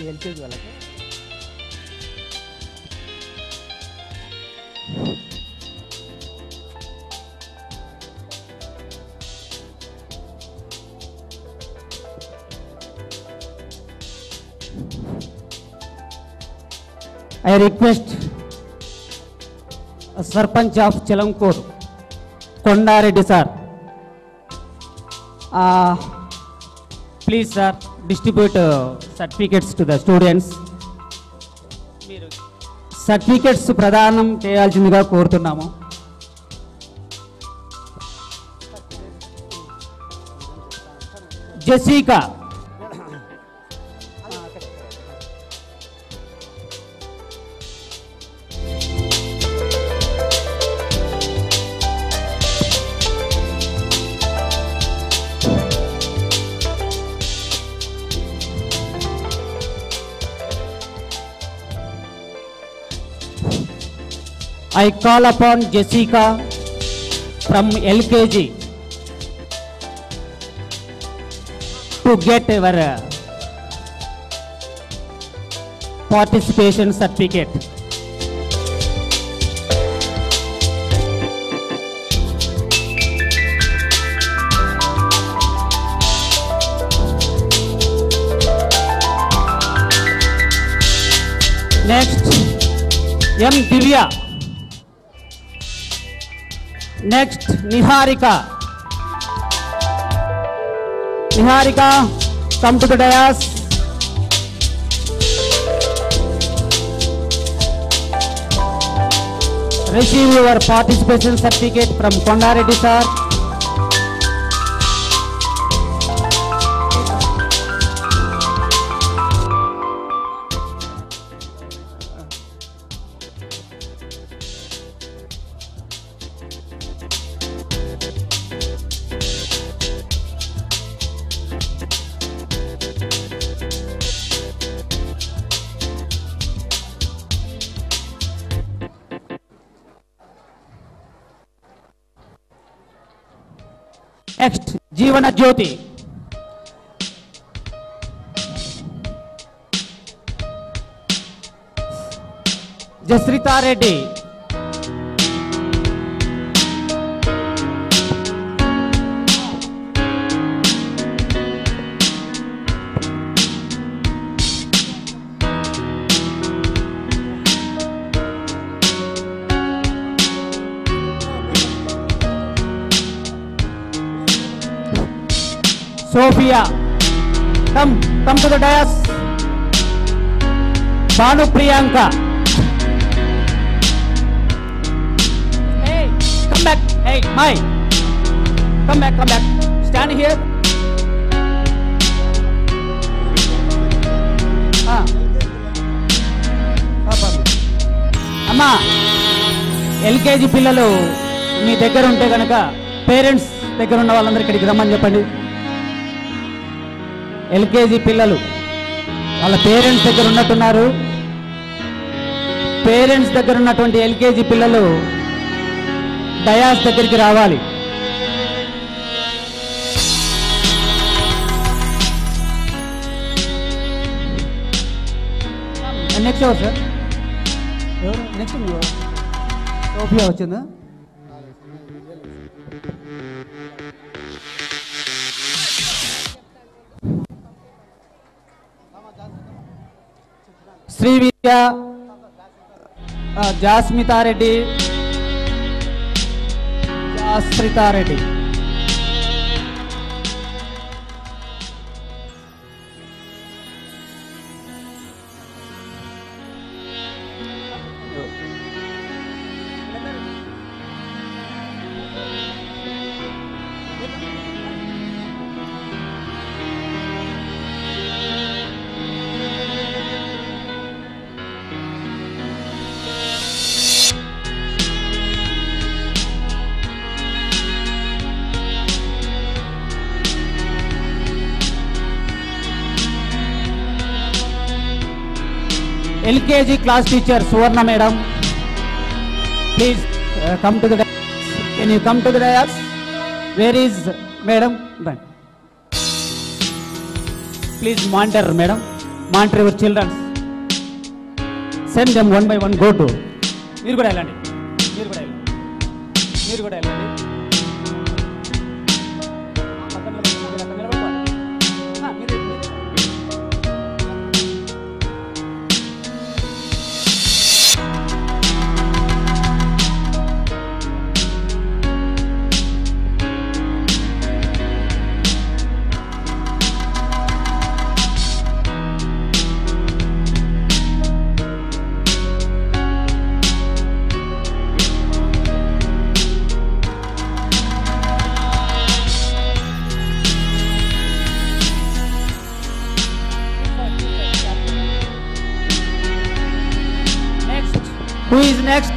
LKG వాళ్ళకి I request a Sarpanch of Chelamkot, Kondareddy sir. Uh, please sir, distribute uh, certificates to the students. Certificates ప్రదానం చేయాల్సిందిగా కోరుతున్నాము Jessica I call upon Jessica from LKG to get our uh, participation certificate. Next, M. Divya. Next, Niharika. Niharika, come to the dais. Receive your participation certificate from Kondareddy sir. Next Jeevana Jyothi Jasritha Reddy Sophia come come to the dais Bhanu Priyanka come back hey my come back come back stand here అమ్మా LKG పిల్లలు మీ దగ్గర ఉంటే కనుక parents దగ్గర ఉన్న వాళ్ళందరూ ఇక్కడికి రమ్మని చెప్పండి ఎల్కేజీ పిల్లలు వాళ్ళ పేరెంట్స్ దగ్గర ఉన్నట్టున్నారు పేరెంట్స్ దగ్గర ఉన్నటువంటి ఎల్కేజీ పిల్లలు డయాస్ దగ్గరికి రావాలి నెక్స్ట్ ఎవరు సార్ ఎవరు నెక్స్ట్ సోఫియా వచ్చిందా శ్రీ విద్య ఆ, Jasmitha Reddy Jasmitha Reddy LKG class teacher Suvarna madam please come to the can you come to the dais where is madam please monitor madam monitor your childrens send them one by one go to మీరు కూడా వెళ్ళండి మీరు కూడా వెళ్ళండి మీరు కూడా వెళ్ళండి పక్కన నిలబడి- మీరు అక్కడ నిలబడుకోవాలి. ఆ, మీరు- మీరు- Next. Who is next?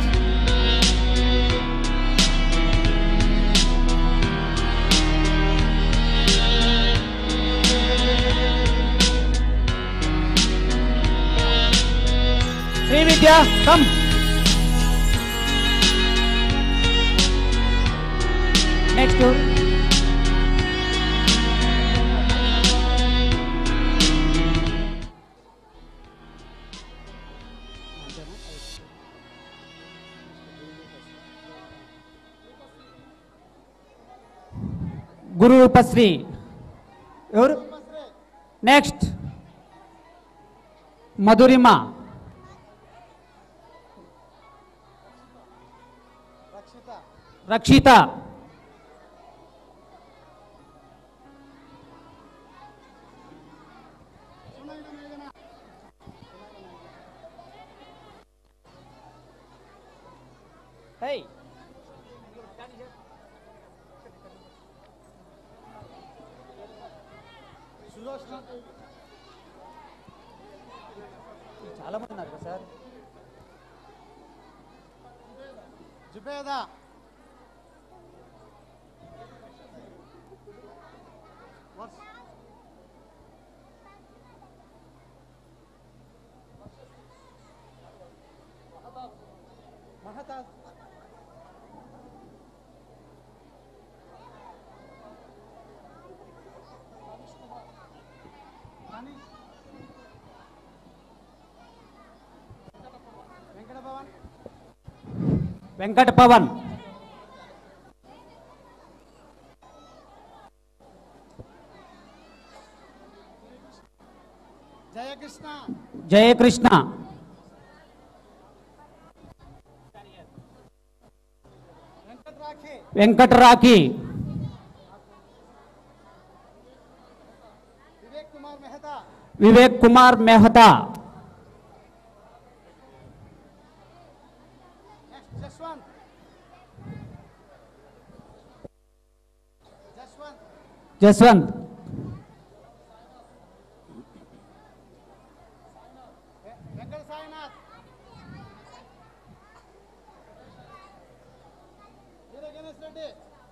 Sri Vidya, come. Next. గురు రూపశ్రీ ఎవరు నెక్స్ట్ మధురిమ రక్షిత Hey. చాలా మంది ఉన్నారు కదా సార్ జుబేదా మహతా వెంకట భవన్ వెంకట పవన్ జయకృష్ణ జయకృష్ణ వెంకట రాఖే వెంకటరాఖి వివేక్ కుమార్ మెహతా వివేక్ కుమార్ మెహతా నెక్స్ట్ జస్వంత్ జస్వంత్ జస్వంత్ వె- వెంకట సాయినాథ్ వీర గణేష్ రెడ్డి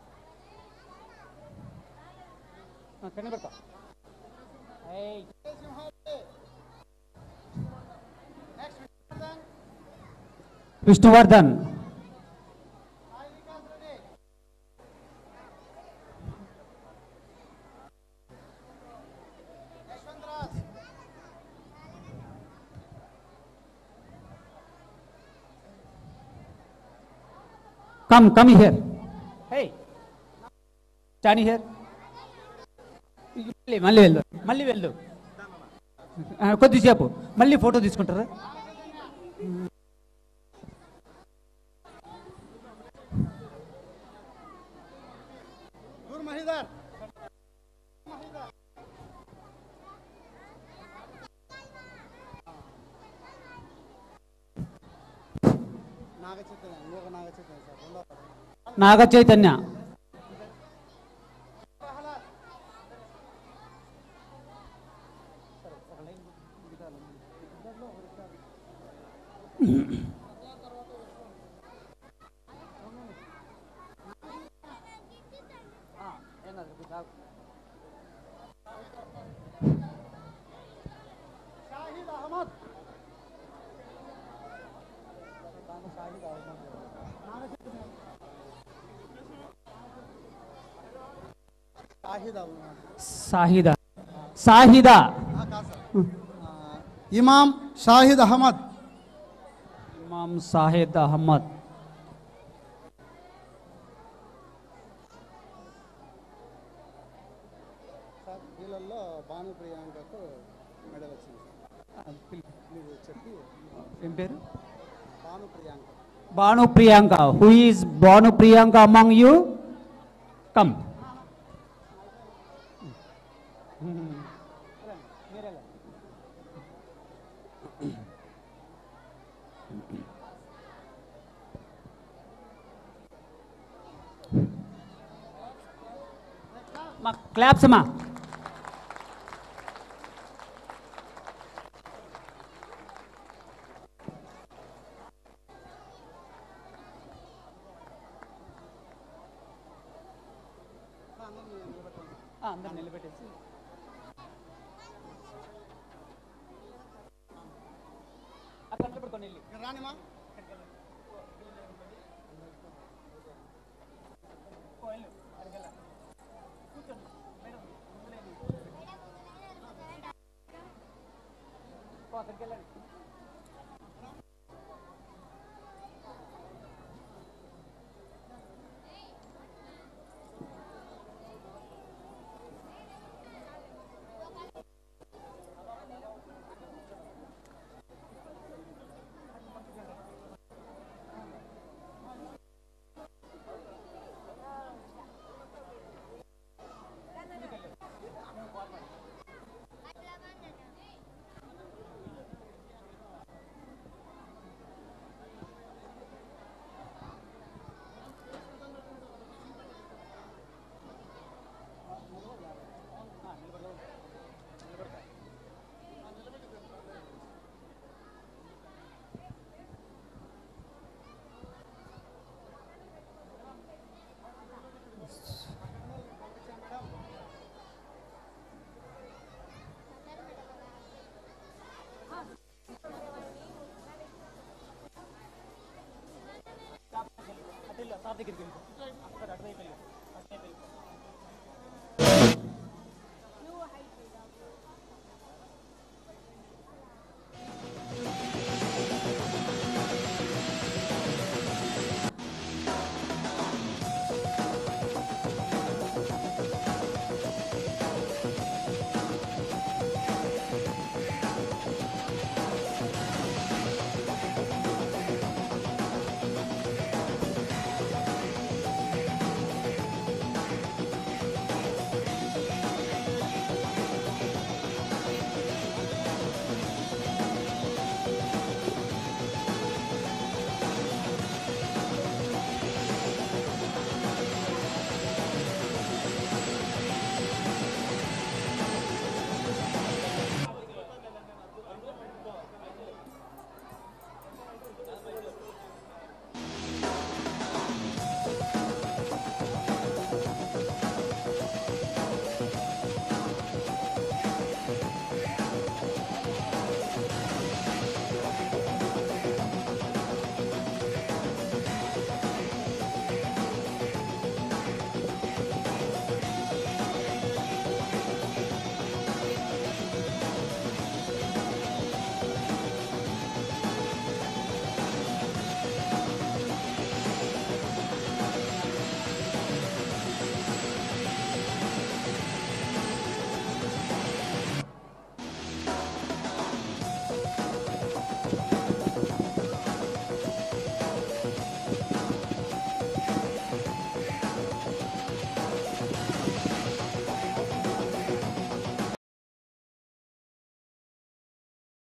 కనిపెడతా Simha Reddy next Vishnuvardhan Vishnuvardhan Sai Vikas Reddy Yashwanth Raj come come here hey చాని హియర్ మళ్ళీ మళ్ళీ వెళ్ళు మళ్ళీ వెళ్ళు ఆ, కొద్దిసేపు మళ్ళీ ఫోటో తీసుకుంటారా గురు మహిదర్ మహిదర్ నాగ చైతన్య ఇంకొక నాగ చైతన్య సార్ రెండో పదం. నాగ చైతన్య ప్రహ్లాద్ షాహిద్ అహ్మద్ షాహిద్ అహ్మద్ సాహిద సాహిద ఆ, కాదు సార్ ఆ, ఇమాం షాహిద్ అహ్మద్ ఇమాం సాహిద్ అహ్మద్ సార్ వీళ్ళల్లో భాను ప్రియాంకకు మెడల్ వచ్చింది సార్ మీరు చెప్పి ఏం పేరు Bhanu Priyanka Bhanu Priyanka who is Bhanu Priyanka among you come మా క్లాప్స్ అమ్మా అందరు నిలబెట్టేసి అక్కడ నిలబడుకొని వెళ్ళి ఇక్కడ రానిమా సార్ దగ్గరికి వెళ్ళి అక్కడ అటువైపు వెళ్ళి